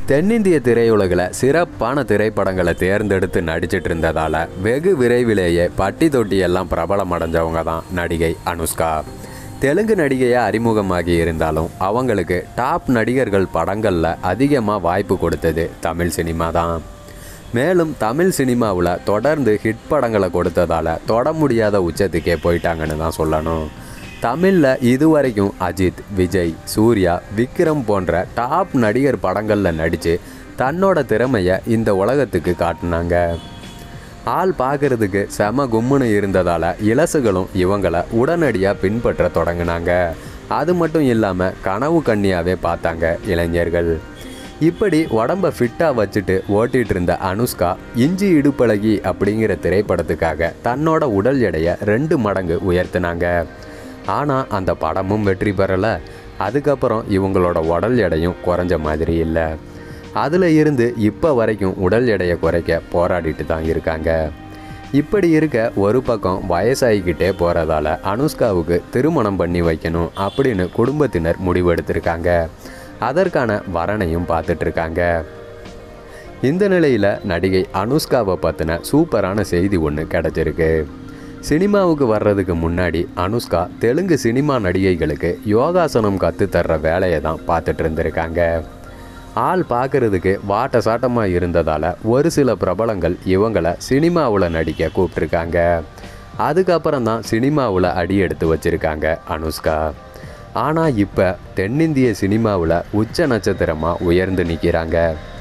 தென்னிந்திய திரையுலகில் சிறப்பான திரைப்படங்களை தேர்ந்தெடுத்து நடிச்சிட்டு இருந்ததால் வெகு விரைவிலேயே பட்டி தொட்டி எல்லாம் பிரபலம் அடைஞ்சவங்க தான் நடிகை அனுஷ்கா தெலுங்கு நடிகையாக அறிமுகமாகி இருந்தாலும் அவங்களுக்கு டாப் நடிகர்கள் படங்களில் அதிகமாக வாய்ப்பு கொடுத்தது தமிழ் சினிமா தான் மேலும் தமிழ் சினிமாவில் தொடர்ந்து ஹிட் படங்களை கொடுத்ததால் தொட முடியாத உச்சத்துக்கே போயிட்டாங்கன்னு தான் சொல்லணும் தமிழில் இதுவரைக்கும் அஜித் விஜய் சூர்யா விக்ரம் போன்ற டாப் நடிகர் படங்களில் நடித்து தன்னோட திறமையை இந்த உலகத்துக்கு காட்டினாங்க ஆள் பார்க்கறதுக்கு செம கும்முன்னு இருந்ததால் இலசுகளும் இவங்களை உடனடியாக பின்பற்ற தொடங்கினாங்க அது மட்டும் இல்லாமல் கனவு கண்ணியாவே பார்த்தாங்க இளைஞர்கள் இப்படி உடம்ப ஃபிட்டாக வச்சுட்டு ஓட்டிகிட்டு இருந்த அனுஷ்கா இஞ்சி இடுப்பழகி அப்படிங்கிற திரைப்படத்துக்காக தன்னோட உடல் எடையை ரெண்டு மடங்கு உயர்த்தினாங்க ஆனால் அந்த படமும் வெற்றி பெறலை அதுக்கப்புறம் இவங்களோட உடல் எடையும் குறைஞ்ச மாதிரி இல்லை அதில் இருந்து இப்போ வரைக்கும் உடல் எடையை குறைக்க போராடிட்டு தான் இருக்காங்க இப்படி இருக்க ஒரு பக்கம் வயசாகிக்கிட்டே போகிறதால அனுஷ்காவுக்கு திருமணம் பண்ணி வைக்கணும் அப்படின்னு குடும்பத்தினர் முடிவெடுத்திருக்காங்க அதற்கான வரனையும் பார்த்துட்டு இருக்காங்க இந்த நிலையில் நடிகை அனுஷ்காவை பற்றின சூப்பரான செய்தி ஒன்று கிடச்சிருக்கு சினிமாவுக்கு வர்றதுக்கு முன்னாடி அனுஷ்கா தெலுங்கு சினிமா நடிகைகளுக்கு யோகாசனம் கற்றுத்தர்ற வேலையை தான் பார்த்துட்டு இருந்திருக்காங்க ஆள் பார்க்கறதுக்கு வாட்ட சாட்டமாக இருந்ததால் ஒரு சில பிரபலங்கள் இவங்களை சினிமாவில் நடிக்க கூப்பிட்ருக்காங்க அதுக்கப்புறம் தான் சினிமாவில் அடி எடுத்து வச்சுருக்காங்க அனுஷ்கா ஆனால் இப்போ தென்னிந்திய சினிமாவில் உச்ச நட்சத்திரமாக உயர்ந்து நிற்கிறாங்க